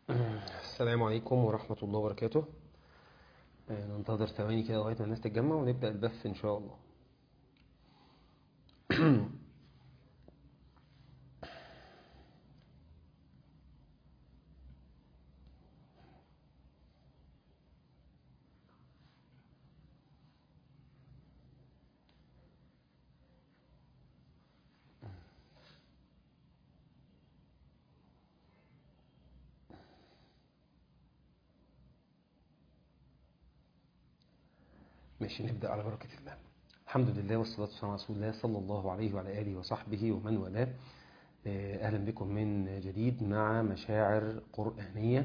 السلام عليكم ورحمة الله وبركاته آه، ننتظر ثواني كده لغاية ما الناس تتجمع ونبدأ البث إن شاء الله ماشي نبدأ على بركة الله الحمد لله والصلاة والسلام على رسول الله صلى الله عليه وعلى آله وصحبه ومن والاه آه، أهلا بكم من جديد مع مشاعر قرآنية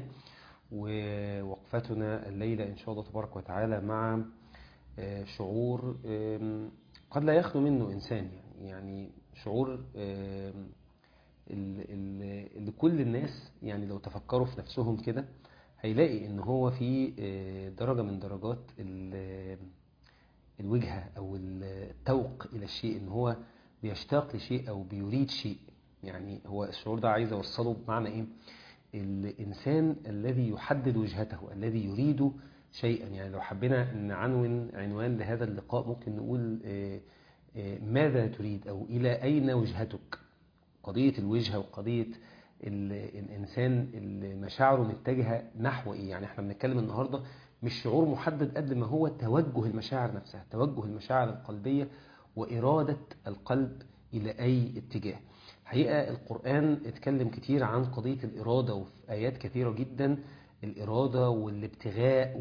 ووقفتنا الليلة إن شاء الله تبارك وتعالى مع آه، شعور آم، قد لا يخلو منه إنسان يعني يعني شعور آم، ال- ال- اللي كل الناس يعني لو تفكروا في نفسهم كده هيلاقي ان هو في آه، درجة من درجات ال- الوجهة او التوق الى الشيء ان هو بيشتاق لشيء او بيريد شيء يعني هو الشعور ده عايز اوصله بمعنى ايه الانسان الذي يحدد وجهته الذي يريد شيئا يعني لو حبينا نعنون عنوان لهذا اللقاء ممكن نقول آه، آه، ماذا تريد او الى اين وجهتك قضية الوجهة وقضية ال- الإنسان اللي مشاعره متجهة نحو إيه يعني احنا بنتكلم النهاردة مش شعور محدد قد ما هو توجه المشاعر نفسها توجه المشاعر القلبية وإرادة القلب إلى أي اتجاه الحقيقة القرآن اتكلم كتير عن قضية الإرادة وفي آيات كثيرة جدا الإرادة والابتغاء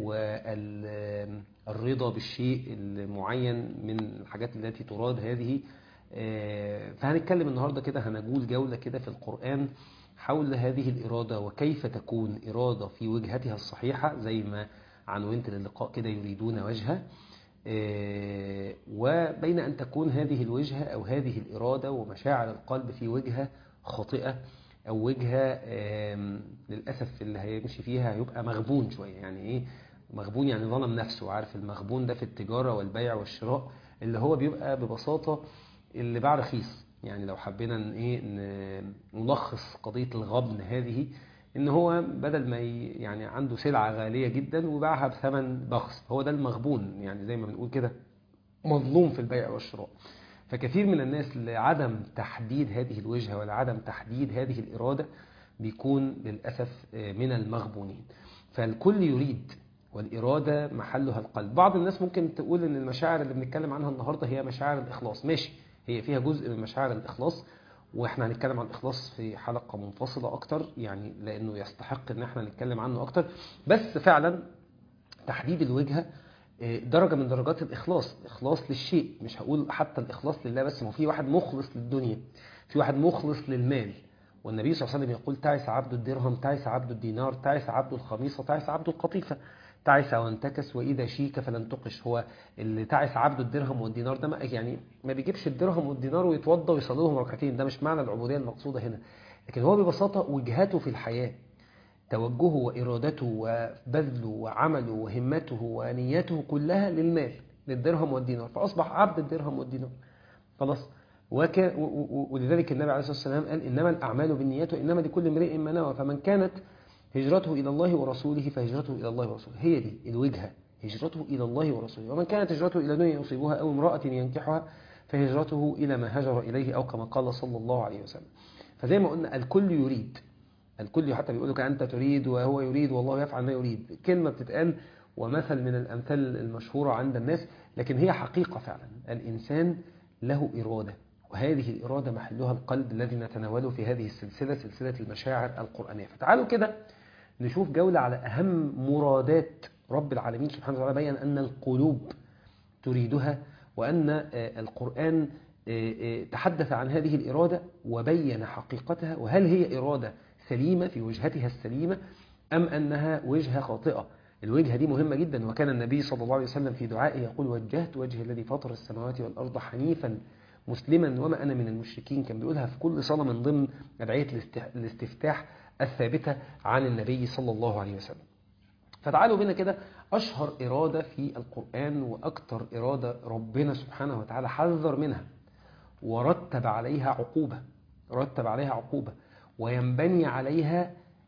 والرضا بالشيء المعين من الحاجات التي تراد هذه آه، فهنتكلم النهاردة كده هنجول جولة كده في القرآن حول هذه الإرادة وكيف تكون إرادة في وجهتها الصحيحة زي ما عنونت للقاء كده يريدون وجهه آه، وبين أن تكون هذه الوجهة أو هذه الإرادة ومشاعر القلب في وجهة خاطئة أو وجهة آم، للأسف اللي هيمشي فيها هيبقى مغبون شوية يعني إيه مغبون يعني ظلم نفسه عارف المغبون ده في التجارة والبيع والشراء اللي هو بيبقى ببساطة اللي باع رخيص يعني لو حبينا ان ايه ن- نلخص قضية الغبن هذه ان هو بدل ما ي- يعني عنده سلعة غالية جدا وباعها بثمن بخس هو ده المغبون يعني زي ما بنقول كده مظلوم في البيع والشراء فكثير من الناس لعدم تحديد هذه الوجهة ولعدم تحديد هذه الإرادة بيكون للأسف آه، من المغبونين فالكل يريد والإرادة محلها القلب بعض الناس ممكن تقول إن المشاعر اللي بنتكلم عنها النهاردة هي مشاعر الإخلاص ماشي هي فيها جزء من مشاعر الإخلاص واحنا هنتكلم عن الإخلاص في حلقة منفصلة أكتر يعني لأنه يستحق إن احنا نتكلم عنه أكتر بس فعلا تحديد الوجهة آه، درجة من درجات الإخلاص إخلاص للشيء مش هقول حتى الإخلاص لله بس ما هو في واحد مخلص للدنيا في واحد مخلص للمال والنبي صلى الله عليه وسلم يقول تعس عبد الدرهم تعس عبد الدينار تعس عبد الخميصة تعس عبد القطيفة تعس وانتكس وإذا شيك فلن تقش هو اللي تعس عبد الدرهم والدينار ده ما يعني ما بيجيبش الدرهم والدينار ويتوضى ويصلي لهم ركعتين ده مش معنى العبودية المقصودة هنا لكن هو ببساطة وجهته في الحياة توجهه وإرادته وبذله وعمله وهمته ونيته كلها للمال للدرهم والدينار فأصبح عبد الدرهم والدينار خلاص وك... و... و... ولذلك النبي عليه الصلاة والسلام قال إنما الأعمال بالنيات وإنما لكل امرئ ما نوى فمن كانت هجرته إلى الله ورسوله فهجرته إلى الله ورسوله هي دي الوجهة هجرته إلى الله ورسوله ومن كانت هجرته إلى دنيا يصيبها أو امرأة ينكحها فهجرته إلى ما هجر إليه أو كما قال صلى الله عليه وسلم فزي ما قلنا الكل يريد الكل حتى بيقول لك أنت تريد وهو يريد والله يفعل ما يريد كلمة بتتقال ومثل من الأمثال المشهورة عند الناس لكن هي حقيقة فعلا الإنسان له إرادة وهذه الإرادة محلها القلب الذي نتناوله في هذه السلسلة سلسلة المشاعر القرآنية فتعالوا كده نشوف جولة على أهم مرادات رب العالمين سبحانه وتعالى بيّن أن القلوب تريدها وأن آه، القرآن آه، آه، تحدث عن هذه الإرادة وبين حقيقتها وهل هي إرادة سليمة في وجهتها السليمة أم أنها وجهة خاطئة الوجهة دي مهمة جدا وكان النبي صلى الله عليه وسلم في دعائه يقول وجهت وجه الذي فطر السماوات والأرض حنيفا مسلما وما أنا من المشركين كان بيقولها في كل صلاة من ضمن أدعية الاست- الاستفتاح الثابتة عن النبي صلى الله عليه وسلم فتعالوا بينا كده أشهر إرادة في القرآن وأكثر إرادة ربنا سبحانه وتعالى حذر منها ورتب عليها عقوبة رتب عليها عقوبة وينبني عليها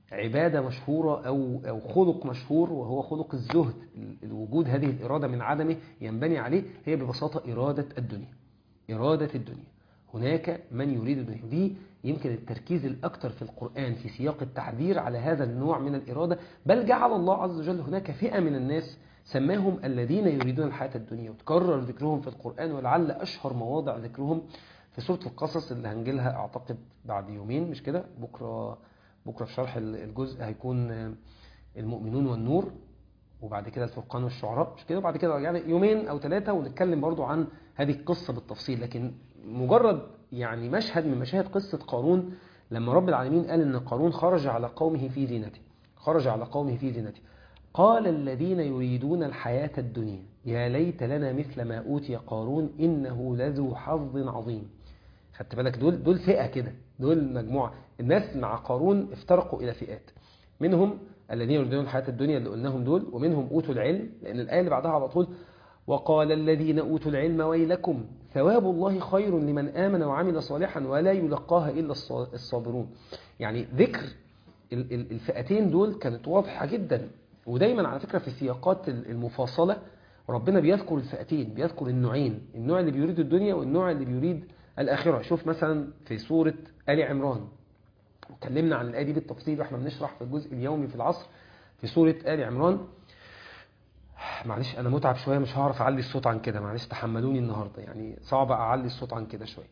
عبادة مشهورة أو أو خلق مشهور وهو خلق الزهد الوجود هذه الإرادة من عدمه ينبني عليه هي ببساطة إرادة الدنيا إرادة الدنيا هناك من يريد الدنيا دي يمكن التركيز الأكثر في القرآن في سياق التحذير على هذا النوع من الإرادة بل جعل الله عز وجل هناك فئة من الناس سماهم الذين يريدون الحياة الدنيا وتكرر ذكرهم في القرآن ولعل أشهر مواضع ذكرهم في سورة القصص اللي هنجيلها أعتقد بعد يومين مش كده بكرة بكرة في شرح الجزء هيكون المؤمنون والنور وبعد كده الفرقان والشعراء مش كده وبعد كده يعني يومين أو ثلاثة ونتكلم برضو عن هذه القصة بالتفصيل لكن مجرد يعني مشهد من مشاهد قصة قارون لما رب العالمين قال ان قارون خرج على قومه في زينته خرج على قومه في زينته قال الذين يريدون الحياة الدنيا يا ليت لنا مثل ما أوتي قارون إنه لذو حظ عظيم خدت بالك دول دول فئة كده دول مجموعة الناس مع قارون افترقوا إلى فئات منهم الذين يريدون الحياة الدنيا اللي قلناهم دول ومنهم أوتوا العلم لأن الآية اللي بعدها على طول وقال الذين أوتوا العلم ويلكم ثواب الله خير لمن آمن وعمل صالحا ولا يلقاها إلا الصابرون يعني ذكر الفئتين دول كانت واضحة جدا ودايما على فكرة في السياقات المفاصلة ربنا بيذكر الفئتين بيذكر النوعين النوع اللي بيريد الدنيا والنوع اللي بيريد الآخرة شوف مثلا في سورة آل عمران اتكلمنا عن الآية دي بالتفصيل واحنا بنشرح في الجزء اليومي في العصر في سورة آل عمران معلش انا متعب شويه مش هعرف اعلي الصوت عن كده معلش تحملوني النهارده يعني صعب اعلي الصوت عن كده شويه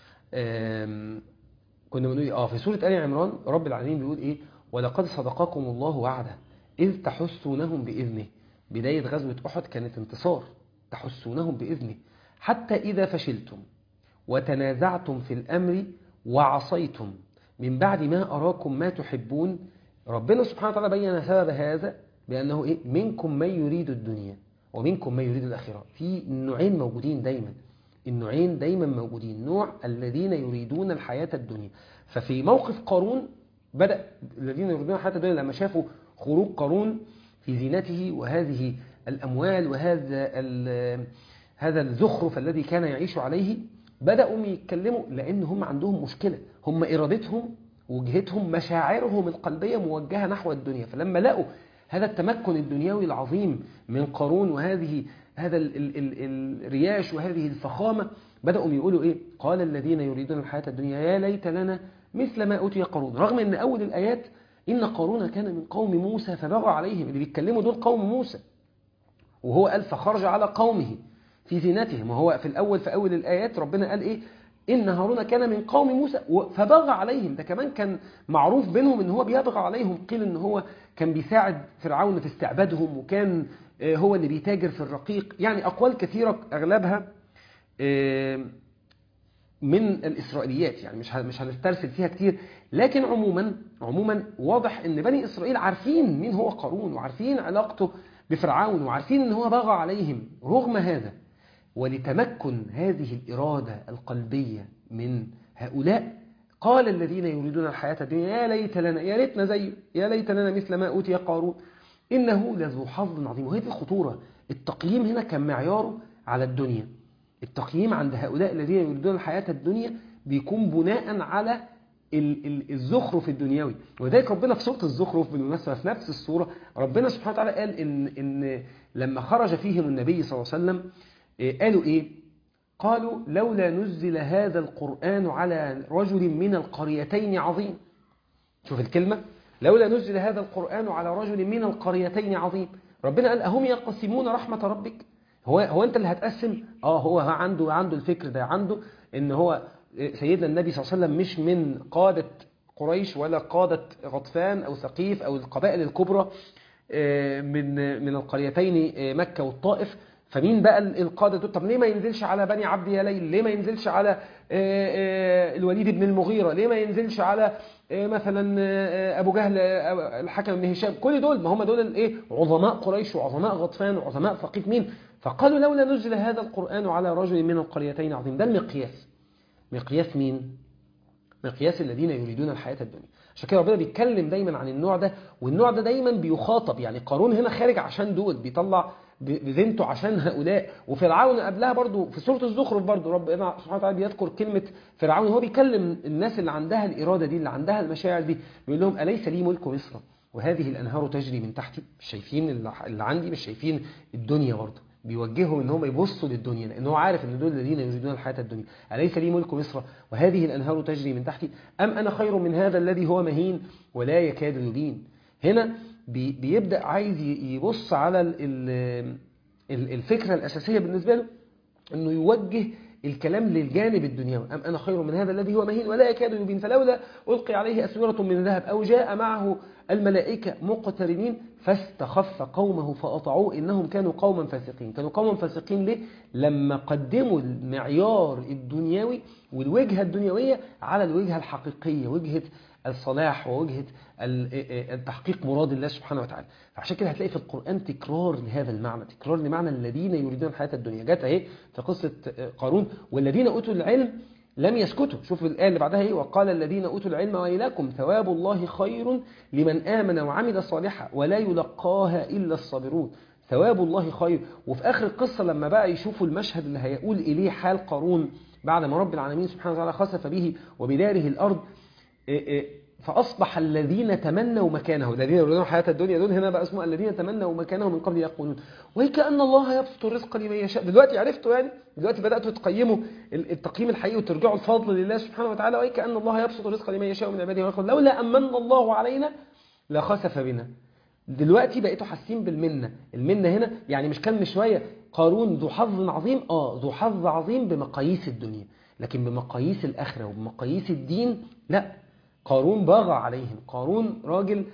كنا بنقول اه في سوره ال عمران رب العالمين بيقول ايه ولقد صدقكم الله وعده اذ تحسونهم باذنه بدايه غزوه احد كانت انتصار تحسونهم باذنه حتى اذا فشلتم وتنازعتم في الامر وعصيتم من بعد ما اراكم ما تحبون ربنا سبحانه وتعالى بين سبب هذا بأنه إيه؟ منكم من يريد الدنيا ومنكم من يريد الآخرة في النوعين موجودين دايما النوعين دايما موجودين نوع الذين يريدون الحياة الدنيا ففي موقف قارون بدأ الذين يريدون الحياة الدنيا لما شافوا خروج قارون في زينته وهذه الأموال وهذا هذا الزخرف الذي كان يعيش عليه بدأوا يتكلموا لأن هم عندهم مشكلة هم إرادتهم وجهتهم مشاعرهم القلبية موجهة نحو الدنيا فلما لقوا هذا التمكن الدنيوي العظيم من قارون وهذه هذا ال ال ال الرياش وهذه الفخامة بدأوا يقولوا إيه قال الذين يريدون الحياة الدنيا يا ليت لنا مثل ما أوتي قارون رغم أن أول الآيات إن قارون كان من قوم موسى فبغى عليهم اللي بيتكلموا دول قوم موسى وهو قال فخرج على قومه في زينتهم وهو في الأول في أول الآيات ربنا قال إيه إن هارون كان من قوم موسى فبغى عليهم ده كمان كان معروف بينهم إن هو بيبغى عليهم قيل إن هو كان بيساعد فرعون في استعبادهم وكان هو اللي بيتاجر في الرقيق يعني أقوال كثيرة أغلبها من الإسرائيليات يعني مش مش هنسترسل فيها كتير لكن عموما عموما واضح إن بني إسرائيل عارفين مين هو قارون وعارفين علاقته بفرعون وعارفين إن هو بغى عليهم رغم هذا ولتمكن هذه الإرادة القلبية من هؤلاء قال الذين يريدون الحياة الدنيا يا ليت لنا يا ليتنا زيه يا ليت لنا مثل ما أوتي قارون إنه لذو حظ عظيم وهي دي الخطورة التقييم هنا كان معياره على الدنيا التقييم عند هؤلاء الذين يريدون الحياة الدنيا بيكون بناء على الزخرف الدنيوي وذلك ربنا في سورة الزخرف بالمناسبة في نفس السورة ربنا سبحانه وتعالى قال إن, إن لما خرج فيهم النبي صلى الله عليه وسلم قالوا إيه قالوا لولا نزل هذا القرآن على رجل من القريتين عظيم شوف الكلمة لولا نزل هذا القرآن على رجل من القريتين عظيم ربنا قال أهم يقسمون رحمة ربك هو هو أنت اللي هتقسم آه هو عنده عنده الفكر ده عنده إن هو سيدنا النبي صلى الله عليه وسلم مش من قادة قريش ولا قادة غطفان أو ثقيف أو القبائل الكبرى من من القريتين مكة والطائف فمين بقى القادة دول طب ليه ما ينزلش على بني عبد يليل ليه ما ينزلش على الوليد بن المغيرة ليه ما ينزلش على مثلا أبو جهل الحكم بن هشام كل دول ما هم دول الايه عظماء قريش وعظماء غطفان وعظماء ثقيف مين فقالوا لولا نزل هذا القرآن على رجل من القريتين عظيم ده المقياس مقياس مين مقياس الذين يريدون الحياة الدنيا عشان كده ربنا بيتكلم دايما عن النوع ده والنوع ده دايما بيخاطب يعني قارون هنا خارج عشان دول بيطلع بذنته عشان هؤلاء وفرعون قبلها برضو في سورة الزخرف برضو ربنا سبحانه وتعالى بيذكر كلمة فرعون هو بيكلم الناس اللي عندها الإرادة دي اللي عندها المشاعر دي بيقول لهم أليس لي ملك مصر وهذه الأنهار تجري من تحتي مش شايفين اللي عندي مش شايفين الدنيا برضو بيوجههم ان هم يبصوا للدنيا لان هو عارف ان دول الذين يريدون الحياه الدنيا اليس لي ملك مصر وهذه الانهار تجري من تحتي ام انا خير من هذا الذي هو مهين ولا يكاد يبين هنا بيبدا عايز يبص على الفكره الاساسيه بالنسبه له انه يوجه الكلام للجانب الدنيوي أم أنا خير من هذا الذي هو مهين ولا يكاد يبين فلولا ألقي عليه أسورة من ذهب أو جاء معه الملائكة مقترنين فاستخف قومه فأطعوه إنهم كانوا قوما فاسقين كانوا قوما فاسقين ليه؟ لما قدموا المعيار الدنيوي والوجهة الدنيوية على الوجهة الحقيقية وجهة الصلاح ووجهة التحقيق مراد الله سبحانه وتعالى فعشان كده هتلاقي في القرآن تكرار لهذا المعنى تكرار لمعنى الذين يريدون الحياة الدنيا جت اهي في قصة قارون والذين أوتوا العلم لم يسكتوا شوف الآية اللي بعدها ايه وقال الذين أوتوا العلم ويلاكم ثواب الله خير لمن آمن وعمل صالحا ولا يلقاها إلا الصابرون ثواب الله خير وفي آخر القصة لما بقى يشوفوا المشهد اللي هيقول إليه حال قارون بعد ما رب العالمين سبحانه وتعالى خسف به وبداره الأرض فأصبح الذين تمنوا مكانه الذين يريدون الحياة الدنيا دول هنا بقى اسمه الذين تمنوا مكانه من قبل يقولون وكأن الله يبسط الرزق لمن يشاء دلوقتي عرفتوا يعني دلوقتي بدأتوا تقيموا التقييم الحقيقي وترجعوا الفضل لله سبحانه وتعالى وكأن الله يبسط الرزق لمن يشاء من عباده ويقول لولا أمن الله علينا لخسف بنا دلوقتي بقيتوا حاسين بالمنة المنة هنا يعني مش كان شوية قارون ذو حظ عظيم اه ذو حظ عظيم بمقاييس الدنيا لكن بمقاييس الآخرة وبمقاييس الدين لا قارون باغى عليهم قارون راجل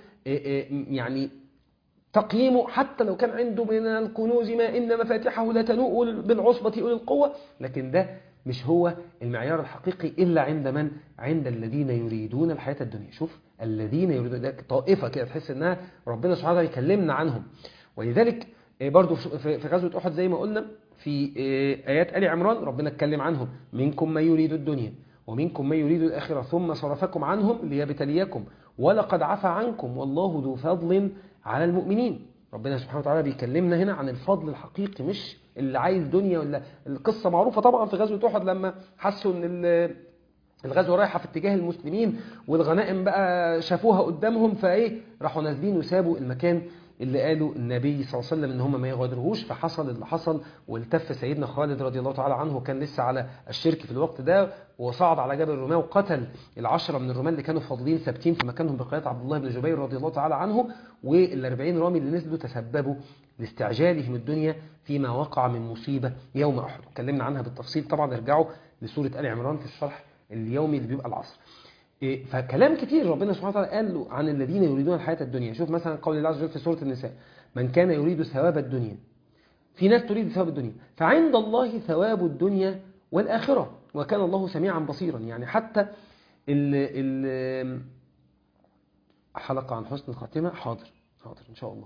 يعني تقييمه حتى لو كان عنده من الكنوز ما إن مفاتحه لتنوء بالعصبة أولي القوة لكن ده مش هو المعيار الحقيقي إلا عند من؟ عند الذين يريدون الحياة الدنيا شوف الذين يريدون ده طائفة كده تحس إنها ربنا سبحانه وتعالى يكلمنا عنهم ولذلك برضو في غزوة أحد زي ما قلنا في آيات آل عمران ربنا اتكلم عنهم منكم من يريد الدنيا ومنكم من يريد الآخرة ثم صرفكم عنهم ليبتليكم ولقد عفى عنكم والله ذو فضل على المؤمنين ربنا سبحانه وتعالى بيكلمنا هنا عن الفضل الحقيقي مش اللي عايز دنيا ولا القصة معروفة طبعا في غزوة أحد لما حسوا ان الغزوة رايحة في اتجاه المسلمين والغنائم بقى شافوها قدامهم فايه راحوا نازلين وسابوا المكان اللي قالوا النبي صلى الله عليه وسلم ان هم ما يغادروهوش فحصل اللي حصل والتف سيدنا خالد رضي الله تعالى عنه كان لسه على الشرك في الوقت ده وصعد على جبل الرماة وقتل العشرة من الرماة اللي كانوا فاضلين ثابتين في مكانهم بقيادة عبد الله بن جبير رضي الله تعالى عنه والأربعين رامي اللي نزلوا تسببوا لاستعجالهم الدنيا فيما وقع من مصيبة يوم أحد اتكلمنا عنها بالتفصيل طبعا ارجعوا لسورة آل عمران في الشرح اليومي اللي بيبقى العصر فكلام كتير ربنا سبحانه وتعالى قال له عن الذين يريدون الحياة الدنيا شوف مثلا قول الله عز وجل في سورة النساء من كان يريد ثواب الدنيا في ناس تريد ثواب الدنيا فعند الله ثواب الدنيا والآخرة وكان الله سميعا بصيرا يعني حتى ال ال حلقة عن حسن الخاتمة حاضر حاضر إن شاء الله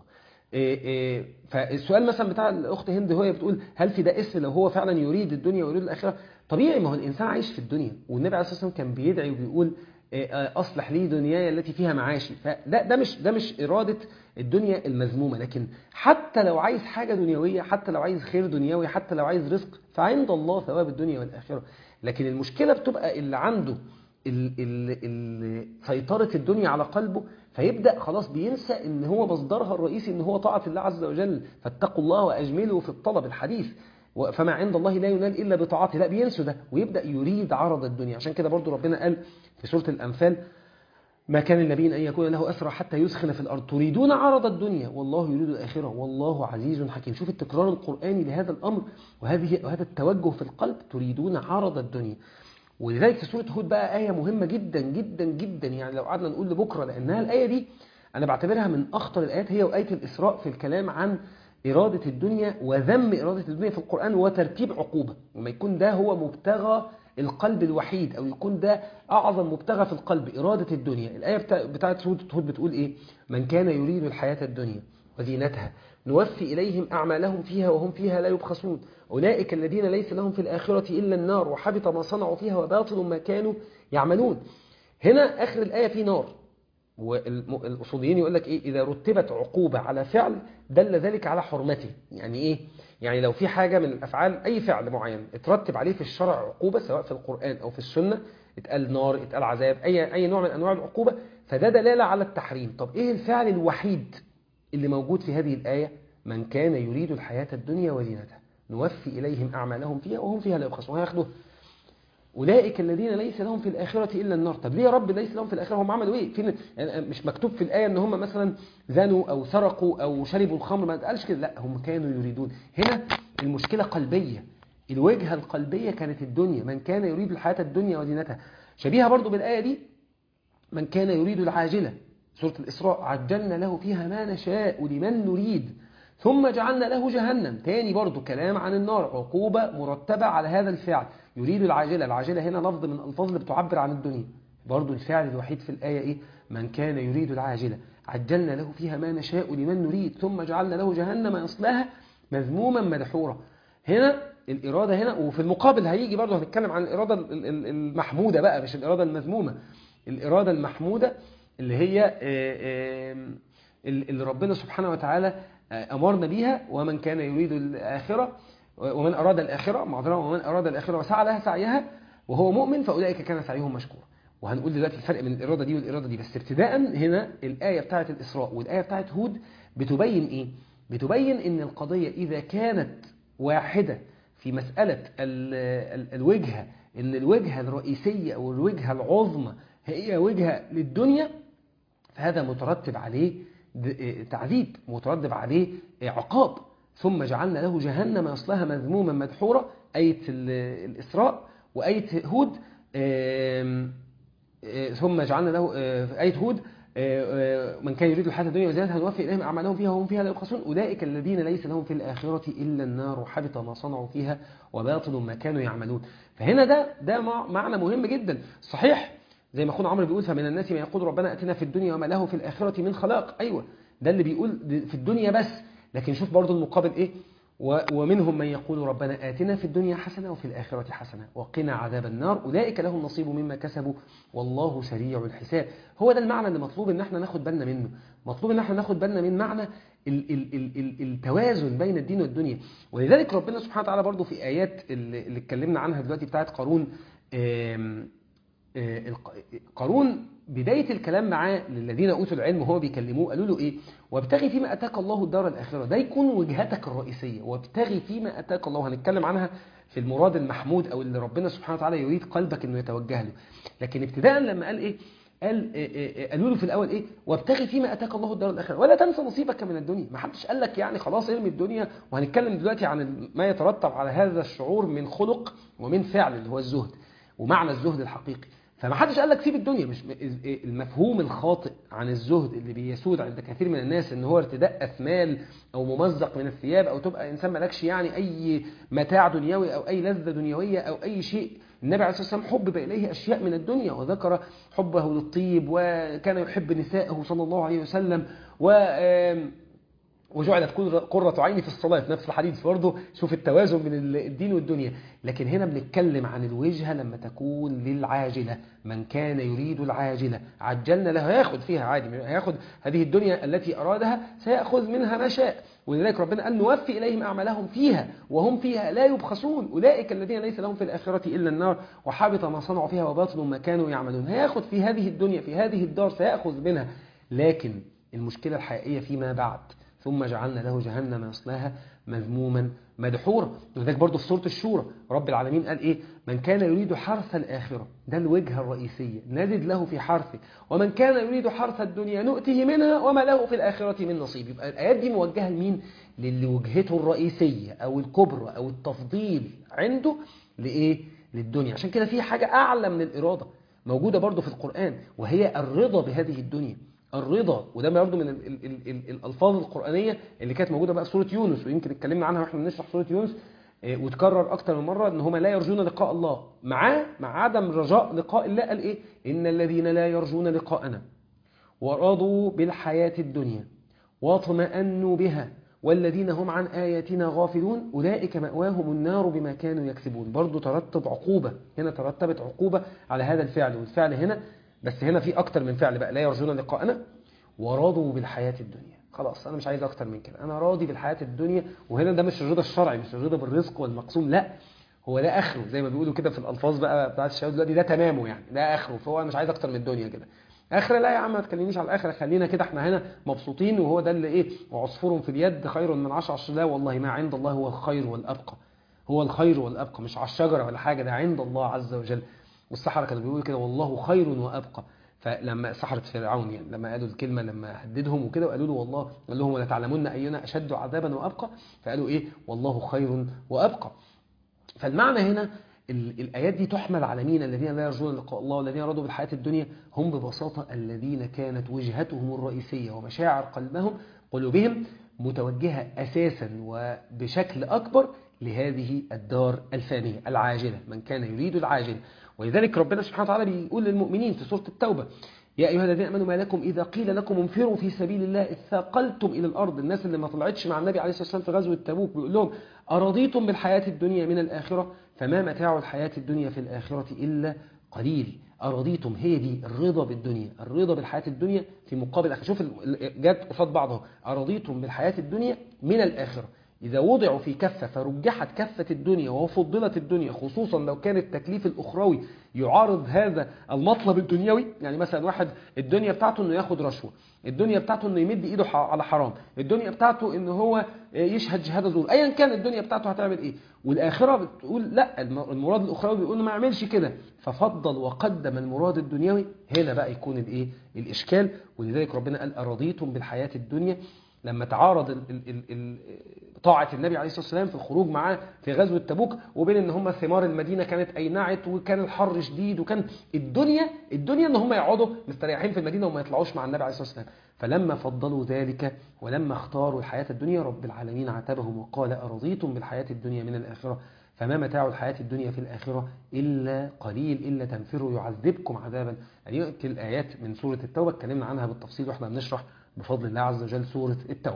فالسؤال مثلا بتاع الأخت هند هو بتقول هل في ده اسم لو هو فعلا يريد الدنيا ويريد الآخرة طبيعي ما هو الإنسان عايش في الدنيا والنبي عليه الصلاة والسلام كان بيدعي وبيقول أصلح لي دنياي التي فيها معاشي فده ده مش ده مش إرادة الدنيا المذمومة لكن حتى لو عايز حاجة دنيوية حتى لو عايز خير دنيوي حتى لو عايز رزق فعند الله ثواب الدنيا والآخرة لكن المشكلة بتبقى اللي عنده ال ال ال سيطرة الدنيا على قلبه فيبدأ خلاص بينسى ان هو مصدرها الرئيسي ان هو طاعة الله عز وجل فاتقوا الله وأجملوا في الطلب الحديث فما عند الله لا ينال إلا بطاعته لا بينسوا ده ويبدأ يريد عرض الدنيا عشان كده برضو ربنا قال في سورة الأنفال ما كان النبي أن يكون له أسرى حتى يسخن في الأرض تريدون عرض الدنيا والله يريد الآخرة والله عزيز حكيم شوف التكرار القرآني لهذا الأمر وهذه وهذا التوجه في القلب تريدون عرض الدنيا ولذلك في سورة هود بقى آية مهمة جدا جدا جدا يعني لو قعدنا نقول لبكرة لأنها الآية دي أنا بعتبرها من أخطر الآيات هي وآية الإسراء في الكلام عن إرادة الدنيا وذم إرادة الدنيا في القرآن وترتيب عقوبة وما يكون ده هو مبتغى القلب الوحيد أو يكون ده أعظم مبتغى في القلب إرادة الدنيا الآية بتاعت سورة هود بتقول إيه من كان يريد الحياة الدنيا وزينتها نوفي إليهم أعمالهم فيها وهم فيها لا يبخسون أولئك الذين ليس لهم في الآخرة إلا النار وحبط ما صنعوا فيها وباطل ما كانوا يعملون هنا آخر الآية في نار والأصوليين يقول لك إيه إذا رتبت عقوبة على فعل دل ذلك على حرمته يعني إيه يعني لو في حاجة من الأفعال أي فعل معين اترتب عليه في الشرع عقوبة سواء في القرآن أو في السنة اتقال نار اتقال عذاب أي, أي نوع من أنواع العقوبة فده دلالة على التحريم طب إيه الفعل الوحيد اللي موجود في هذه الآية من كان يريد الحياة الدنيا وزينتها نوفي إليهم أعمالهم فيها وهم فيها لا يبخسون وهياخدوها أولئك الذين ليس لهم في الآخرة إلا النار طب ليه يا رب ليس لهم في الآخرة هم عملوا إيه فين يعني مش مكتوب في الآية إن هم مثلا زنوا أو سرقوا أو شربوا الخمر ما قالش كده لا هم كانوا يريدون هنا المشكلة قلبية الوجهة القلبية كانت الدنيا من كان يريد الحياة الدنيا وزينتها شبيهة برضو بالآية دي من كان يريد العاجلة سورة الإسراء عجلنا له فيها ما نشاء لمن نريد ثم جعلنا له جهنم تاني برضو كلام عن النار عقوبة مرتبة على هذا الفعل يريد العاجلة العاجلة هنا لفظ من الألفاظ اللي بتعبر عن الدنيا برضو الفعل الوحيد في الآية إيه من كان يريد العاجلة عجلنا له فيها ما نشاء لمن نريد ثم جعلنا له جهنم يصلاها مذموما مدحورا هنا الإرادة هنا وفي المقابل هيجي برضو هنتكلم عن الإرادة المحمودة بقى مش الإرادة المذمومة الإرادة المحمودة اللي هي اللي ربنا سبحانه وتعالى أمرنا بيها ومن كان يريد الآخرة ومن أراد الآخرة معذرة ومن أراد الآخرة وسعى لها سعيها وهو مؤمن فأولئك كان سعيهم مشكورا وهنقول دلوقتي الفرق بين الإرادة دي والإرادة دي بس ابتداء هنا الآية بتاعة الإسراء والآية بتاعة هود بتبين إيه؟ بتبين إن القضية إذا كانت واحدة في مسألة ال ال الوجهة إن الوجهة الرئيسية أو الوجهة العظمى هي وجهة للدنيا فهذا مترتب عليه تعذيب مترتب عليه عقاب ثم جعلنا له جهنم يصلها مذموما مدحورا آية الإسراء وآية هود ثم جعلنا له آية هود من كان يريد الحياة الدنيا وزينتها نوفي إليهم أعمالهم فيها وهم فيها لا يبخسون أولئك الذين ليس لهم في الآخرة إلا النار وحبط ما صنعوا فيها وباطل ما كانوا يعملون فهنا ده ده معنى مهم جدا صحيح زي ما اخونا عمرو بيقول فمن الناس من يقول ربنا اتنا في الدنيا وما له في الآخرة من خلاق أيوة ده اللي بيقول في الدنيا بس لكن شوف برضو المقابل إيه ومنهم من يقول ربنا آتنا في الدنيا حسنة وفي الآخرة حسنة وقنا عذاب النار أولئك لهم نصيب مما كسبوا والله سريع الحساب هو ده المعنى اللي مطلوب ان احنا ناخد بالنا منه مطلوب ان احنا ناخد بالنا من معنى ال ال ال ال التوازن بين الدين والدنيا ولذلك ربنا سبحانه وتعالى برضو في آيات اللي, اللي اتكلمنا عنها دلوقتي بتاعت قارون قارون بداية الكلام معاه للذين أوتوا العلم وهو بيكلموه قالوا له إيه وابتغي فيما أتاك الله الدار الآخرة ده يكون وجهتك الرئيسية وابتغي فيما أتاك الله هنتكلم عنها في المراد المحمود أو اللي ربنا سبحانه وتعالى يريد قلبك أنه يتوجه له لكن ابتداء لما قال إيه قال قالوا له في الأول إيه وابتغي فيما أتاك الله الدار الآخرة ولا تنسى نصيبك من الدنيا ما حدش قال لك يعني خلاص ارمي الدنيا وهنتكلم دلوقتي عن ما يترتب على هذا الشعور من خلق ومن فعل اللي هو الزهد ومعنى الزهد الحقيقي فما حدش قال لك سيب الدنيا مش المفهوم الخاطئ عن الزهد اللي بيسود عند كثير من الناس ان هو ارتداء اثمال او ممزق من الثياب او تبقى انسان مالكش يعني اي متاع دنيوي او اي لذة دنيوية او اي شيء النبي عليه الصلاة والسلام حبب إليه أشياء من الدنيا وذكر حبه للطيب وكان يحب نسائه صلى الله عليه وسلم و وجعلت قرة عيني في الصلاة في نفس الحديث برضه شوف التوازن بين الدين والدنيا لكن هنا بنتكلم عن الوجهة لما تكون للعاجلة من كان يريد العاجلة عجلنا له هياخد فيها عادي هياخد هذه الدنيا التي أرادها سيأخذ منها ما شاء ولذلك ربنا قال نوفي إليهم أعمالهم فيها وهم فيها لا يبخسون أولئك الذين ليس لهم في الآخرة إلا النار وحبط ما صنعوا فيها وباطل ما كانوا يعملون هياخد في هذه الدنيا في هذه الدار سيأخذ منها لكن المشكلة الحقيقية فيما بعد ثم جعلنا له جهنم يصلاها مذموما مدحورا ولذلك برضه في سورة الشورى رب العالمين قال إيه من كان يريد حرث الآخرة ده الوجهة الرئيسية نزد له في حرثه ومن كان يريد حرث الدنيا نؤته منها وما له في الآخرة من نصيب يبقى الآيات دي موجهة لمين للي وجهته الرئيسية أو الكبرى أو التفضيل عنده لإيه للدنيا عشان كده في حاجة أعلى من الإرادة موجودة برضه في القرآن وهي الرضا بهذه الدنيا الرضا وده برضه من ال ال ال ال الالفاظ القرانيه اللي كانت موجوده بقى في سوره يونس ويمكن اتكلمنا عنها واحنا بنشرح سوره يونس وتكرر اكتر من مره ان هم لا يرجون لقاء الله معاه مع عدم رجاء لقاء الله قال ايه ان الذين لا يرجون لقاءنا ورضوا بالحياه الدنيا واطمأنوا بها والذين هم عن آياتنا غافلون أولئك مأواهم النار بما كانوا يكسبون برضو ترتب عقوبة هنا ترتبت عقوبة على هذا الفعل والفعل هنا بس هنا في اكتر من فعل بقى لا يرجون لقاءنا ورضوا بالحياة الدنيا خلاص انا مش عايز اكتر من كده انا راضي بالحياة الدنيا وهنا ده مش الرضا الشرعي مش الرضا بالرزق والمقسوم لا هو ده اخره زي ما بيقولوا كده في الالفاظ بقى بتاعت الشباب دلوقتي ده تمامه يعني ده اخره فهو انا مش عايز اكتر من الدنيا كده اخره لا يا عم ما تكلمنيش على الاخره خلينا كده احنا هنا مبسوطين وهو ده اللي ايه وعصفور في اليد خير من عشر عشر لا والله ما عند الله هو الخير والابقى هو الخير والابقى مش على الشجره ولا حاجه ده عند الله عز وجل والسحرة كانوا بيقولوا كده والله خير وابقى فلما سحرة فرعون يعني لما قالوا الكلمة لما هددهم وكده وقالوا له والله قال لهم ولا تعلمون أينا أشد عذابا وأبقى فقالوا إيه والله خير وأبقى فالمعنى هنا ال- الآيات دي تحمل على مين الذين لا يرجون لقاء الله والذين رضوا بالحياة الدنيا هم ببساطة الذين كانت وجهتهم الرئيسية ومشاعر قلبهم قلوبهم متوجهة أساسا وبشكل أكبر لهذه الدار الفانية العاجلة من كان يريد العاجلة ولذلك ربنا سبحانه وتعالى بيقول للمؤمنين في سورة التوبة يا أيها الذين آمنوا ما لكم إذا قيل لكم انفروا في سبيل الله إذ ثاقلتم إلى الأرض الناس اللي ما طلعتش مع النبي عليه الصلاة والسلام في غزوة تبوك بيقول لهم أرضيتم بالحياة الدنيا من الآخرة فما متاع الحياة الدنيا في الآخرة إلا قليل أرضيتم هي دي الرضا بالدنيا الرضا بالحياة الدنيا في مقابل الآخرة شوف ال- جت قصاد بعضها أرضيتم بالحياة الدنيا من الآخرة إذا وضعوا في كفة فرجحت كفة الدنيا وفضلت الدنيا خصوصا لو كان التكليف الأخروي يعارض هذا المطلب الدنيوي يعني مثلا واحد الدنيا بتاعته انه ياخد رشوة الدنيا بتاعته انه يمد ايده ح- على حرام الدنيا بتاعته انه هو يشهد شهادة زور ايا كان الدنيا بتاعته هتعمل ايه والآخرة بتقول لا الم- المراد الأخروي بيقول ما يعملش كده ففضل وقدم المراد الدنيوي هنا بقى يكون الايه الإشكال ولذلك ربنا قال أرضيتم بالحياة الدنيا لما تعارض ال ال ال ال طاعة النبي عليه الصلاة والسلام في الخروج معاه في غزوة تبوك وبين ان هم ثمار المدينة كانت اينعت وكان الحر شديد وكان الدنيا الدنيا ان هم يقعدوا مستريحين في المدينة وما يطلعوش مع النبي عليه الصلاة والسلام فلما فضلوا ذلك ولما اختاروا الحياة الدنيا رب العالمين عاتبهم وقال أرضيتم بالحياة الدنيا من الآخرة فما متاع الحياة الدنيا في الآخرة إلا قليل إلا تنفروا يعذبكم عذابا يعني الآيات من سورة التوبة اتكلمنا عنها بالتفصيل واحنا بنشرح بفضل الله عز وجل سورة التوبة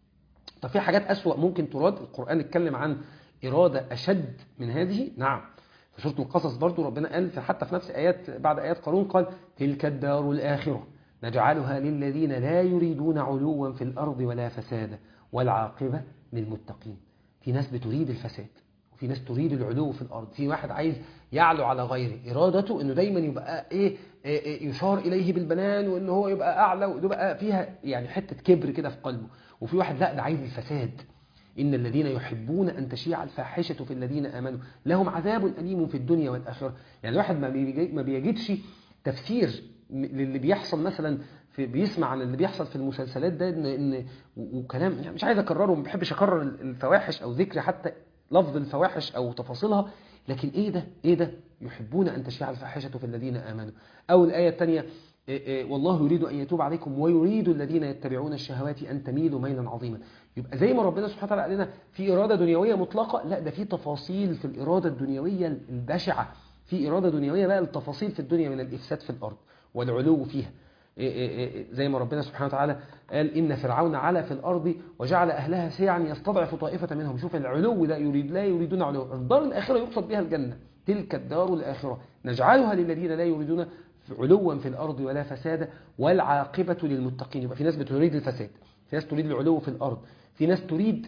طب في حاجات أسوأ ممكن تراد القرآن اتكلم عن إرادة أشد من هذه نعم في سورة القصص برضو ربنا قال في حتى في نفس آيات بعد آيات قارون قال تلك الدار الآخرة نجعلها للذين لا يريدون علوا في الأرض ولا فسادا والعاقبة للمتقين في ناس بتريد الفساد وفي ناس تريد العلو في الأرض في واحد عايز يعلو على غيره إرادته أنه دايما يبقى إيه, إيه, إيه يشار إليه بالبنان وأنه هو يبقى أعلى ويبقى فيها يعني حتة كبر كده في قلبه وفي واحد لا ده عايز الفساد إن الذين يحبون أن تشيع الفاحشة في الذين آمنوا لهم عذاب أليم في الدنيا والآخرة يعني الواحد ما بيجي- ما بيجدش تفسير م- للي بيحصل مثلا في بيسمع عن اللي بيحصل في المسلسلات ده إن, إن و- وكلام يعني مش عايز أكرره ما بحبش أكرر الفواحش أو ذكر حتى لفظ الفواحش أو تفاصيلها لكن إيه ده إيه ده يحبون أن تشيع الفاحشة في الذين آمنوا أو الآية الثانية إيه إيه والله يريد أن يتوب عليكم ويريد الذين يتبعون الشهوات أن تميلوا ميلا عظيما يبقى زي ما ربنا سبحانه وتعالى قال لنا في إرادة دنيوية مطلقة لا ده في تفاصيل في الإرادة الدنيوية البشعة في إرادة دنيوية بقى التفاصيل في الدنيا من الإفساد في الأرض والعلو فيها إيه إيه إيه زي ما ربنا سبحانه وتعالى قال إن فرعون علا في الأرض وجعل أهلها سيعا يستضعف طائفة منهم شوف العلو ده يريد لا يريدون علو الدار الآخرة يقصد بها الجنة تلك الدار الآخرة نجعلها للذين لا يريدون علوا في الأرض ولا فسادا والعاقبة للمتقين يبقى في ناس بتريد الفساد في ناس تريد العلو في الأرض في ناس تريد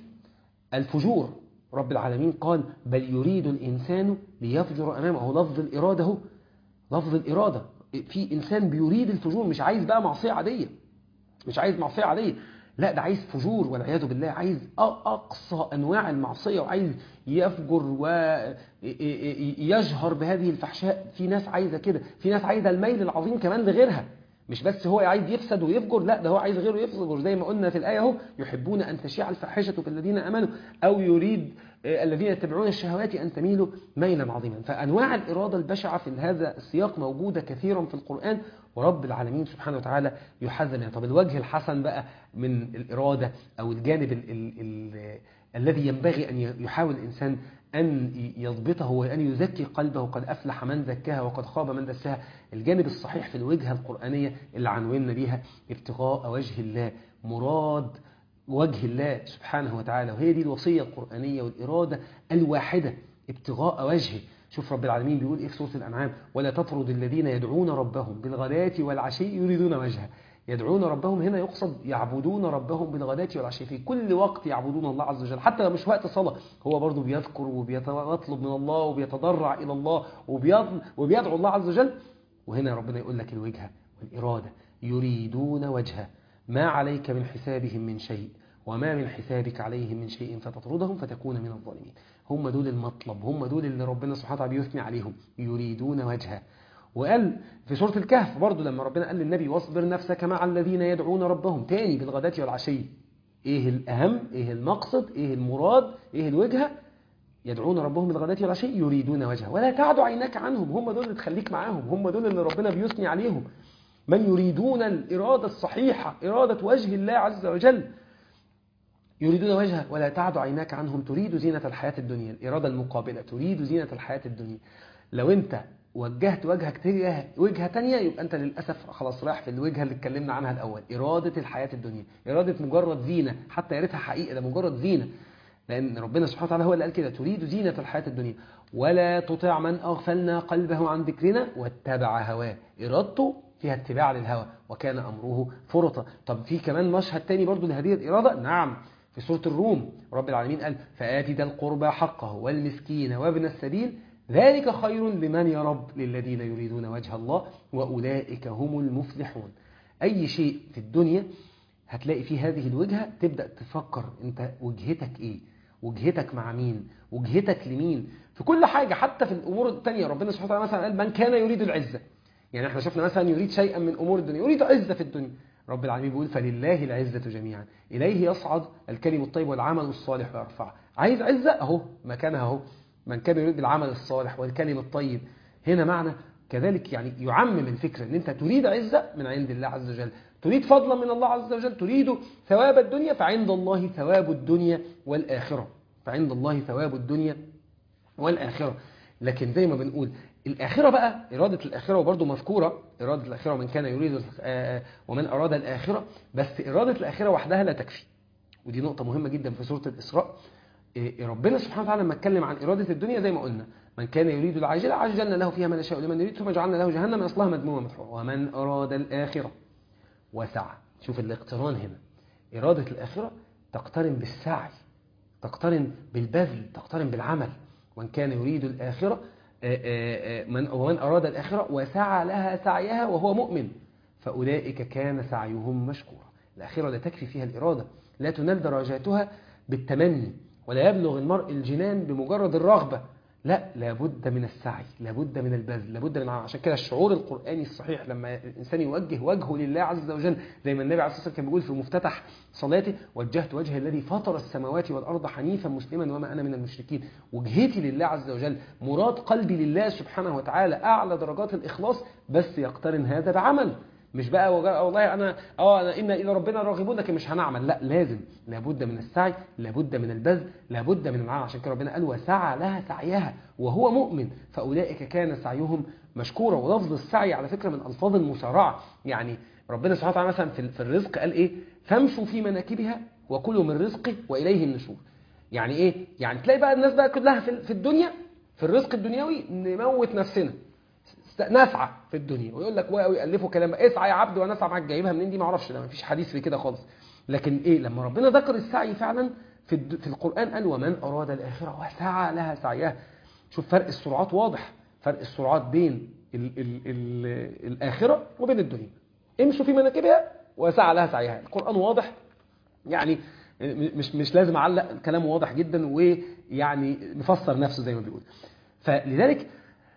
الفجور رب العالمين قال بل يريد الإنسان ليفجر أمامه هو لفظ الإرادة هو لفظ الإرادة في إنسان بيريد الفجور مش عايز بقى معصية عادية مش عايز معصية عادية لا ده عايز فجور والعياذ بالله عايز أ- أقصى أنواع المعصية وعايز يفجر ويجهر بهذه الفحشاء في ناس عايزة كده في ناس عايزة الميل العظيم كمان لغيرها مش بس هو عايز يفسد ويفجر لا ده هو عايز غيره يفجر زي ما قلنا في الآية اهو يحبون أن تشيع الفاحشة في الذين أمنوا أو يريد آه، الذين يتبعون الشهوات أن تميلوا ميلا عظيما فأنواع الإرادة البشعة في هذا السياق موجودة كثيرا في القرآن ورب العالمين سبحانه وتعالى يحذر منها طب الوجه الحسن بقى من الإرادة أو الجانب ال ال ال الذي ينبغي أن يحاول الإنسان أن يضبطه وأن يزكي قلبه قد أفلح من زكاها وقد خاب من دساها الجانب الصحيح في الوجهة القرآنية اللي عنونا بيها ابتغاء وجه الله مراد وجه الله سبحانه وتعالى وهي دي الوصية القرآنية والإرادة الواحدة ابتغاء وجهه شوف رب العالمين بيقول ايه في سوره الانعام ولا تطرد الذين يدعون ربهم بالغداة والعشي يريدون وجهه يدعون ربهم هنا يقصد يعبدون ربهم بالغداة والعشي في كل وقت يعبدون الله عز وجل حتى لو مش وقت صلاة هو برضه بيذكر وبيطلب من الله وبيتضرع إلى الله وبيدعو الله عز وجل وهنا ربنا يقول لك الوجهة والإرادة يريدون وجهه ما عليك من حسابهم من شيء وما من حسابك عليهم من شيء فتطردهم فتكون من الظالمين هم دول المطلب هم دول اللي ربنا سبحانه وتعالى بيثني عليهم يريدون وجهه وقال في سورة الكهف برضو لما ربنا قال للنبي واصبر نفسك مع الذين يدعون ربهم تاني بالغداة والعشي ايه الأهم ايه المقصد ايه المراد ايه الوجهة يدعون ربهم بالغداة والعشي يريدون وجهه ولا تعد عيناك عنهم هم دول اللي تخليك معاهم هم دول اللي ربنا بيثني عليهم من يريدون الإرادة الصحيحة إرادة وجه الله عز وجل يريدون وجهه ولا تعد عيناك عنهم تريد زينة الحياة الدنيا الإرادة المقابلة تريد زينة الحياة الدنيا لو أنت وجهت وجهك تجاه وجهة تانية يبقى أنت للأسف خلاص رايح في الوجهة اللي اتكلمنا عنها الأول إرادة الحياة الدنيا إرادة مجرد زينة حتى يا ريتها حقيقة ده مجرد زينة لأن ربنا سبحانه وتعالى هو اللي قال كده تريد زينة الحياة الدنيا ولا تطع من أغفلنا قلبه عن ذكرنا واتبع هواه إرادته فيها اتباع للهوى وكان أمره فرطا طب في كمان مشهد تاني برضو لهذه الإرادة نعم في سورة الروم رب العالمين قال فآت ذا القربى حقه والمسكين وابن السبيل ذلك خير لمن يرب للذين يريدون وجه الله وأولئك هم المفلحون أي شيء في الدنيا هتلاقي فيه هذه الوجهة تبدأ تفكر أنت وجهتك إيه وجهتك مع مين وجهتك لمين في كل حاجة حتى في الأمور التانية ربنا سبحانه وتعالى مثلا قال من كان يريد العزة يعني احنا شفنا مثلا يريد شيئا من أمور الدنيا يريد عزة في الدنيا رب العالمين بيقول فلله العزة جميعا إليه يصعد الكلم الطيب والعمل الصالح ويرفع عايز عزة أهو مكانها أهو من كان يريد العمل الصالح والكلم الطيب هنا معنى كذلك يعني يعمم الفكرة ان انت تريد عزة من عند الله عز وجل تريد فضلا من الله عز وجل تريد ثواب الدنيا فعند الله ثواب الدنيا والآخرة فعند الله ثواب الدنيا والآخرة لكن زي ما بنقول الآخرة بقى إرادة الآخرة وبرضه مذكورة إرادة الآخرة من كان يريد ومن أراد الآخرة بس إرادة الآخرة وحدها لا تكفي ودي نقطة مهمة جدا في سورة الإسراء ربنا سبحانه وتعالى لما اتكلم عن إرادة الدنيا زي ما قلنا من كان يريد العاجلة عجلنا له فيها ما نشاء لمن يريد ثم جعلنا له جهنم يصلها مذموما مدحورا ومن أراد الآخرة وسعى شوف الاقتران هنا إرادة الآخرة تقترن بالسعي تقترن بالبذل تقترن بالعمل ومن كان يريد الآخرة من ومن أراد الآخرة وسعى لها سعيها وهو مؤمن فأولئك كان سعيهم مشكورا الآخرة لا تكفي فيها الإرادة لا تنال درجاتها بالتمني ولا يبلغ المرء الجنان بمجرد الرغبة لا لابد من السعي لابد من البذل لابد من عشان كده الشعور القرآني الصحيح لما الإنسان يوجه وجهه لله عز وجل زي ما النبي عليه الصلاة والسلام كان بيقول في مفتتح صلاته وجهت وجه الذي فطر السماوات والأرض حنيفا مسلما وما أنا من المشركين وجهتي لله عز وجل مراد قلبي لله سبحانه وتعالى أعلى درجات الإخلاص بس يقترن هذا بعمل مش بقى والله انا اه انا ان الى ربنا راغبون لكن مش هنعمل لا لازم لابد من السعي لابد من البذل لابد من العمل عشان كده ربنا قال وسعى لها سعيها وهو مؤمن فاولئك كان سعيهم مشكورا ولفظ السعي على فكره من الفاظ المسارعه يعني ربنا سبحانه وتعالى مثلا في الرزق قال ايه فامشوا في مناكبها وكلوا من رزقه واليه النشور يعني ايه يعني تلاقي بقى الناس بقى كلها في الدنيا في الرزق الدنيوي نموت نفسنا نسعى في الدنيا ويقول لك ويألفوا كلام اسعى يا عبد وانا اسعى معاك جايبها منين دي ما اعرفش لا ما فيش حديث في كده خالص لكن ايه لما ربنا ذكر السعي فعلا في الد... في القرآن قال ومن أراد الآخرة وسعى لها سعيها شوف فرق السرعات واضح فرق السرعات بين ال... ال... ال... الآخرة وبين الدنيا امشوا في مناكبها وسعى لها سعيها القرآن واضح يعني مش مش لازم اعلق الكلام واضح جدا ويعني مفسر نفسه زي ما بيقول فلذلك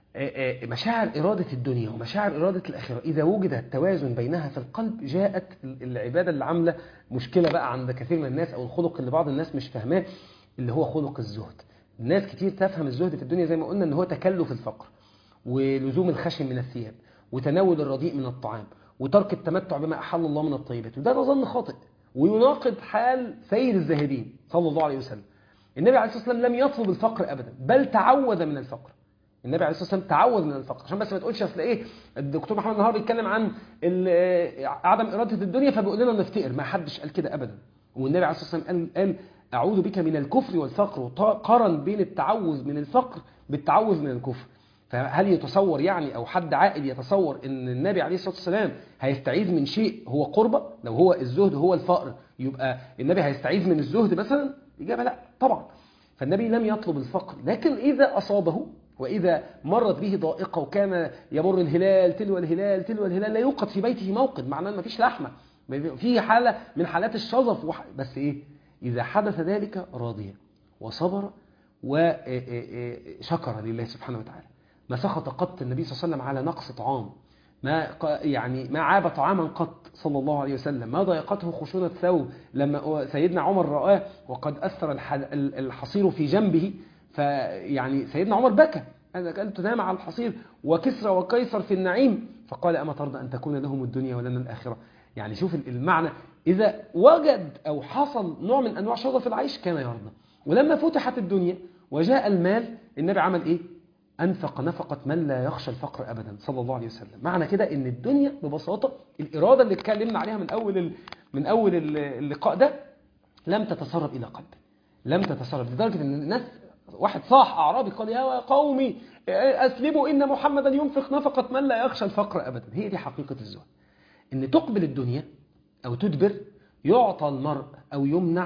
مشاعر إرادة الدنيا ومشاعر إرادة الآخرة إذا وجد التوازن بينها في القلب جاءت العبادة اللي عاملة مشكلة بقى عند كثير من الناس أو الخلق اللي بعض الناس مش فاهماه اللي هو خلق الزهد الناس كتير تفهم الزهد في الدنيا زي ما قلنا ان هو تكلف الفقر ولزوم الخشن من الثياب وتناول الرديء من الطعام وترك التمتع بما أحل الله من الطيبات وده نظن خاطئ ويناقض حال سيد الزاهدين صلى الله عليه وسلم النبي عليه الصلاة والسلام لم يطلب الفقر أبدا بل تعوذ من الفقر النبي عليه الصلاه والسلام تعوذ من الفقر عشان بس ما تقولش اصل ايه الدكتور محمد النهارده بيتكلم عن عدم اراده الدنيا فبيقول لنا نفتقر ما حدش قال كده ابدا والنبي عليه الصلاه والسلام قال, قال أعوذ بك من الكفر والفقر وقارن بين التعوذ من الفقر بالتعوذ من الكفر فهل يتصور يعني أو حد عاقل يتصور أن النبي عليه الصلاة والسلام هيستعيذ من شيء هو قربة لو هو الزهد هو الفقر يبقى النبي هيستعيذ من الزهد مثلا إجابة لا طبعا فالنبي لم يطلب الفقر لكن إذا أصابه وإذا مرت به ضائقة وكان يمر الهلال تلو الهلال تلو الهلال لا يوقد في بيته موقد معناه ما فيش لحمة في حالة من حالات الشظف وح... بس إيه إذا حدث ذلك راضيا وصبر وشكر لله سبحانه وتعالى ما سخط قط النبي صلى الله عليه وسلم على نقص طعام ما يعني ما عاب طعاما قط صلى الله عليه وسلم ما ضايقته خشونة ثوب لما سيدنا عمر رآه وقد أثر الحصير في جنبه فيعني سيدنا عمر بكى أنا قلت نام على الحصير وكسرى وقيصر في النعيم فقال أما ترضى أن تكون لهم الدنيا ولنا الآخرة يعني شوف المعنى إذا وجد أو حصل نوع من أنواع شظف العيش كان يرضى ولما فتحت الدنيا وجاء المال النبي عمل إيه أنفق نفقة من لا يخشى الفقر أبدا صلى الله عليه وسلم معنى كده إن الدنيا ببساطة الإرادة اللي اتكلمنا عليها من أول ال... من أول اللقاء ده لم تتسرب إلى قلبه لم تتسرب لدرجة إن الناس واحد صاح أعرابي قال يا قومي أسلموا إن محمدا ينفق نفقة من لا يخشى الفقر أبدا هي دي حقيقة الزهد إن تقبل الدنيا أو تدبر يعطى المرء أو يمنع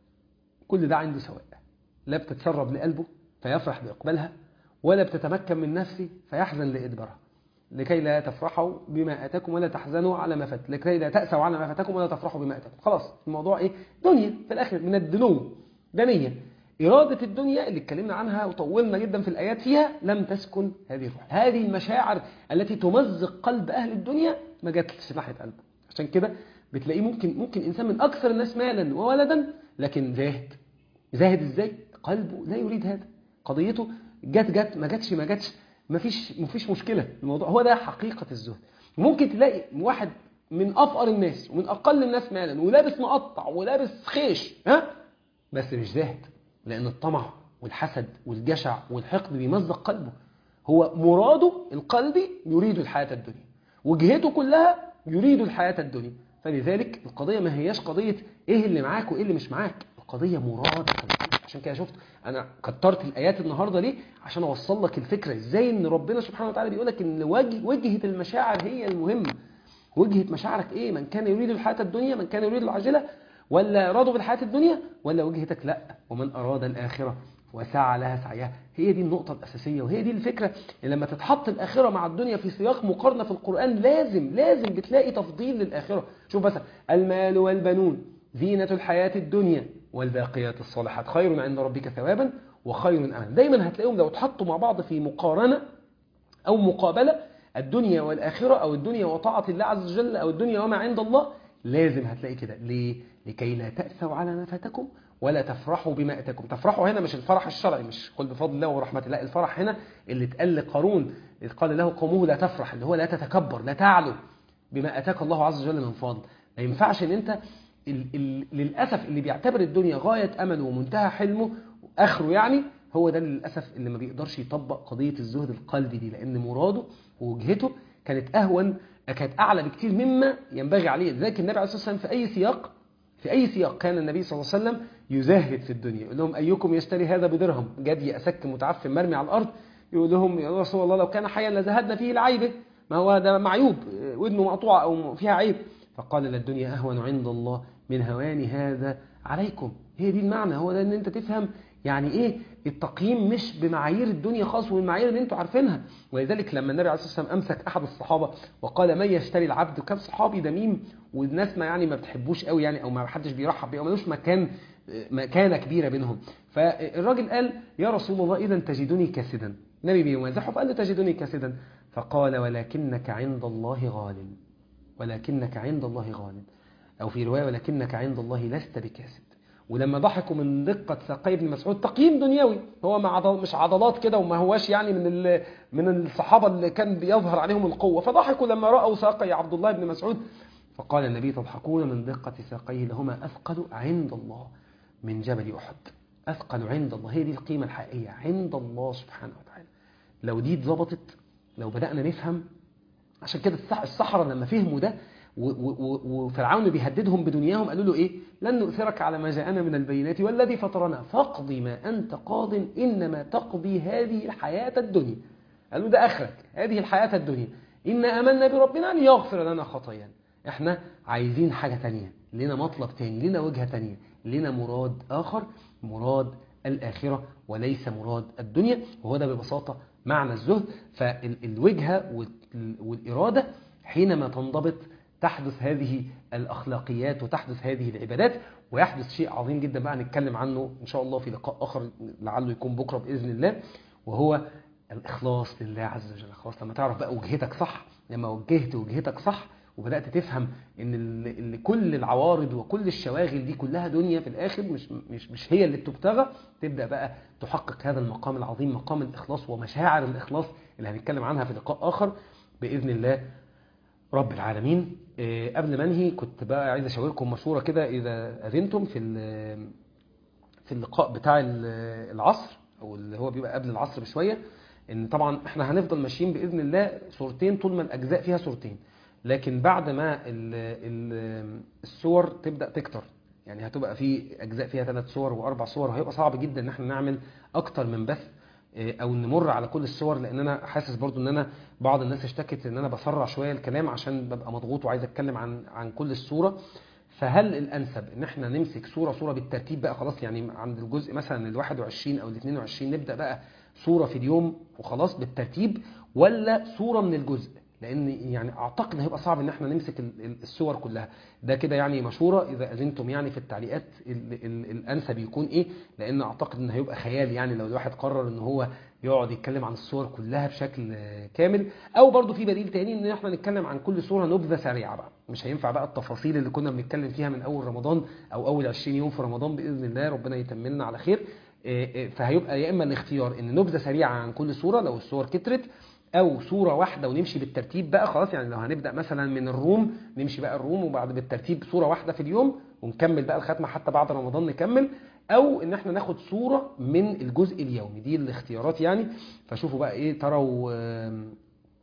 كل ده عنده سواء لا بتتسرب لقلبه فيفرح بإقبالها ولا بتتمكن من نفسه فيحزن لإدبارها لكي لا تفرحوا بما أتاكم ولا تحزنوا على ما فات لكي لا تأسوا على ما فاتكم ولا تفرحوا بما أتاكم خلاص الموضوع إيه دنيا في الآخر من الدنو دنيا إرادة الدنيا اللي اتكلمنا عنها وطولنا جدا في الآيات فيها لم تسكن هذه الروح هذه المشاعر التي تمزق قلب أهل الدنيا ما جاتش ناحية قلبه عشان كده بتلاقيه ممكن ممكن إنسان من أكثر الناس مالا وولدا لكن زاهد زاهد إزاي قلبه لا يريد هذا قضيته جت جت ما جاتش ما جاتش ما فيش ما فيش مشكلة الموضوع هو ده حقيقة الزهد ممكن تلاقي واحد من أفقر الناس ومن أقل الناس مالا ولابس مقطع ولابس خيش ها بس مش زاهد لأن الطمع والحسد والجشع والحقد بيمزق قلبه هو مراده القلبي يريد الحياة الدنيا وجهته كلها يريد الحياة الدنيا فلذلك القضية ما هياش قضية ايه اللي معاك وايه اللي مش معاك القضية مراد عشان كده شفت انا كترت الايات النهاردة ليه عشان اوصل لك الفكرة ازاي ان ربنا سبحانه وتعالى بيقول لك ان وجه وجهة المشاعر هي المهمة وجهة مشاعرك ايه من كان يريد الحياة الدنيا من كان يريد العاجلة ولا راضوا بالحياة الدنيا ولا وجهتك لا ومن أراد الآخرة وسعى لها سعيها هي دي النقطة الأساسية وهي دي الفكرة اللي لما تتحط الآخرة مع الدنيا في سياق مقارنة في القرآن لازم لازم بتلاقي تفضيل للآخرة شوف مثلا المال والبنون زينة الحياة الدنيا والباقيات الصالحات خير عند ربك ثوابا وخير أملا دايما هتلاقيهم لو اتحطوا مع بعض في مقارنة أو مقابلة الدنيا والآخرة أو الدنيا وطاعة الله عز وجل أو الدنيا وما عند الله لازم هتلاقي كده ليه؟ لكي لا تأسوا على ما فاتكم ولا تفرحوا بما أتاكم تفرحوا هنا مش الفرح الشرعي مش قل بفضل الله ورحمته لا الفرح هنا اللي اتقال لقارون إذ قال له قومه لا تفرح اللي هو لا تتكبر لا تعلو بما أتاك الله عز وجل من فضل ما ينفعش ان انت ال ال للأسف اللي بيعتبر الدنيا غاية أمله ومنتهى حلمه آخره يعني هو ده للأسف اللي ما بيقدرش يطبق قضية الزهد القلبي دي لأن مراده ووجهته كانت أهون كانت أعلى بكتير مما ينبغي عليه لذلك النبي عليه الصلاة والسلام في أي سياق في أي سياق كان النبي صلى الله عليه وسلم يزهد في الدنيا يقول لهم أيكم يشتري هذا بدرهم جدي أسك متعفن مرمي على الأرض يقول لهم يا رسول الله لو كان حيا لزهدنا فيه لعيبه ما هو ده معيوب ودنه مقطوعة أو فيها عيب فقال للدنيا أهون عند الله من هوان هذا عليكم هي دي المعنى هو ده ان انت تفهم يعني ايه التقييم مش بمعايير الدنيا خاص والمعايير اللي انتوا عارفينها ولذلك لما النبي عليه الصلاه والسلام امسك احد الصحابه وقال من يشتري العبد كان صحابي دميم والناس ما يعني ما بتحبوش قوي يعني او ما حدش بيرحب بيه او ملوش مكان مكانه كبيره بينهم فالراجل قال يا رسول الله اذا تجدني كاسدا النبي بيمازحه فقال له تجدني كاسدا فقال ولكنك عند الله غالب ولكنك عند الله غالب أو في رواية ولكنك عند الله لست بكاسد ولما ضحكوا من دقة ساقي ابن مسعود تقييم دنيوي هو ما عضل مش عضلات كده وما هواش يعني من من الصحابة اللي كان بيظهر عليهم القوة فضحكوا لما رأوا ساقي عبد الله بن مسعود فقال النبي تضحكون من دقة ساقيه لهما أثقل عند الله من جبل أحد أثقل عند الله هي دي القيمة الحقيقية عند الله سبحانه وتعالى لو دي اتظبطت لو بدأنا نفهم عشان كده السحرة لما فهموا ده و- و- و- وفرعون بيهددهم بدنياهم قالوا له ايه لن نؤثرك على ما جاءنا من البينات والذي فطرنا فاقض ما انت قاض انما تقضي هذه الحياه الدنيا قالوا ده اخرك هذه الحياه الدنيا إنا آمنا بربنا ليغفر لنا خطايانا احنا عايزين حاجة تانية لنا مطلب تاني لنا وجهة تانية لنا مراد آخر مراد الآخرة وليس مراد الدنيا وهو ده ببساطة معنى الزهد فالوجهة وال- والإرادة حينما تنضبط تحدث هذه الأخلاقيات وتحدث هذه العبادات ويحدث شيء عظيم جدا بقى نتكلم عنه إن شاء الله في لقاء آخر لعله يكون بكرة بإذن الله وهو الإخلاص لله عز وجل خلاص لما تعرف بقى وجهتك صح لما وجهت وجهتك صح وبدأت تفهم ان ال- اللي كل العوارض وكل الشواغل دي كلها دنيا في الاخر مش مش مش هي اللي بتبتغى تبدأ بقى تحقق هذا المقام العظيم مقام الإخلاص ومشاعر الإخلاص اللي هنتكلم عنها في لقاء آخر بإذن الله رب العالمين إيه، قبل ما انهي كنت بقى عايز اشاوركم مشوره كده اذا اذنتم في ال- في اللقاء بتاع ال- العصر او اللي هو بيبقى قبل العصر بشويه ان طبعا احنا هنفضل ماشيين باذن الله صورتين طول ما الاجزاء فيها صورتين لكن بعد ما ال ال الصور تبدا تكتر يعني هتبقى في اجزاء فيها ثلاث صور واربع صور وهيبقى صعب جدا ان احنا نعمل اكتر من بث إيه، او نمر على كل الصور لان انا حاسس برضو ان انا بعض الناس اشتكت ان انا بسرع شويه الكلام عشان ببقى مضغوط وعايز اتكلم عن عن كل الصوره فهل الانسب ان احنا نمسك صوره صوره بالترتيب بقى خلاص يعني عند الجزء مثلا ال 21 او ال 22 نبدا بقى صوره في اليوم وخلاص بالترتيب ولا صوره من الجزء لان يعني اعتقد هيبقى صعب ان احنا نمسك ال- ال- الصور كلها ده كده يعني مشوره اذا اذنتم يعني في التعليقات ال ال الانسب يكون ايه لان اعتقد ان هيبقى خيال يعني لو الواحد قرر ان هو يقعد يتكلم عن الصور كلها بشكل آه، كامل او برضو في بديل تاني ان احنا نتكلم عن كل صوره نبذه سريعه بقى مش هينفع بقى التفاصيل اللي كنا بنتكلم فيها من اول رمضان او اول 20 يوم في رمضان باذن الله ربنا يتممنا على خير آه، آه، فهيبقى يا اما الاختيار ان نبذه سريعه عن كل صوره لو الصور كترت او صوره واحده ونمشي بالترتيب بقى خلاص يعني لو هنبدا مثلا من الروم نمشي بقى الروم وبعد بالترتيب صوره واحده في اليوم ونكمل بقى الختمه حتى بعد رمضان نكمل او ان احنا ناخد صوره من الجزء اليومي دي الاختيارات يعني فشوفوا بقى ايه تروا آم،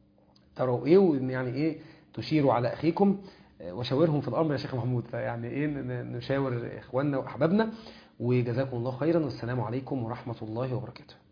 تروا ايه وان يعني ايه تشيروا على اخيكم آه، وشاورهم في الامر يا شيخ محمود فيعني ايه ن- ن- نشاور اخواننا واحبابنا وجزاكم الله خيرا والسلام عليكم ورحمه الله وبركاته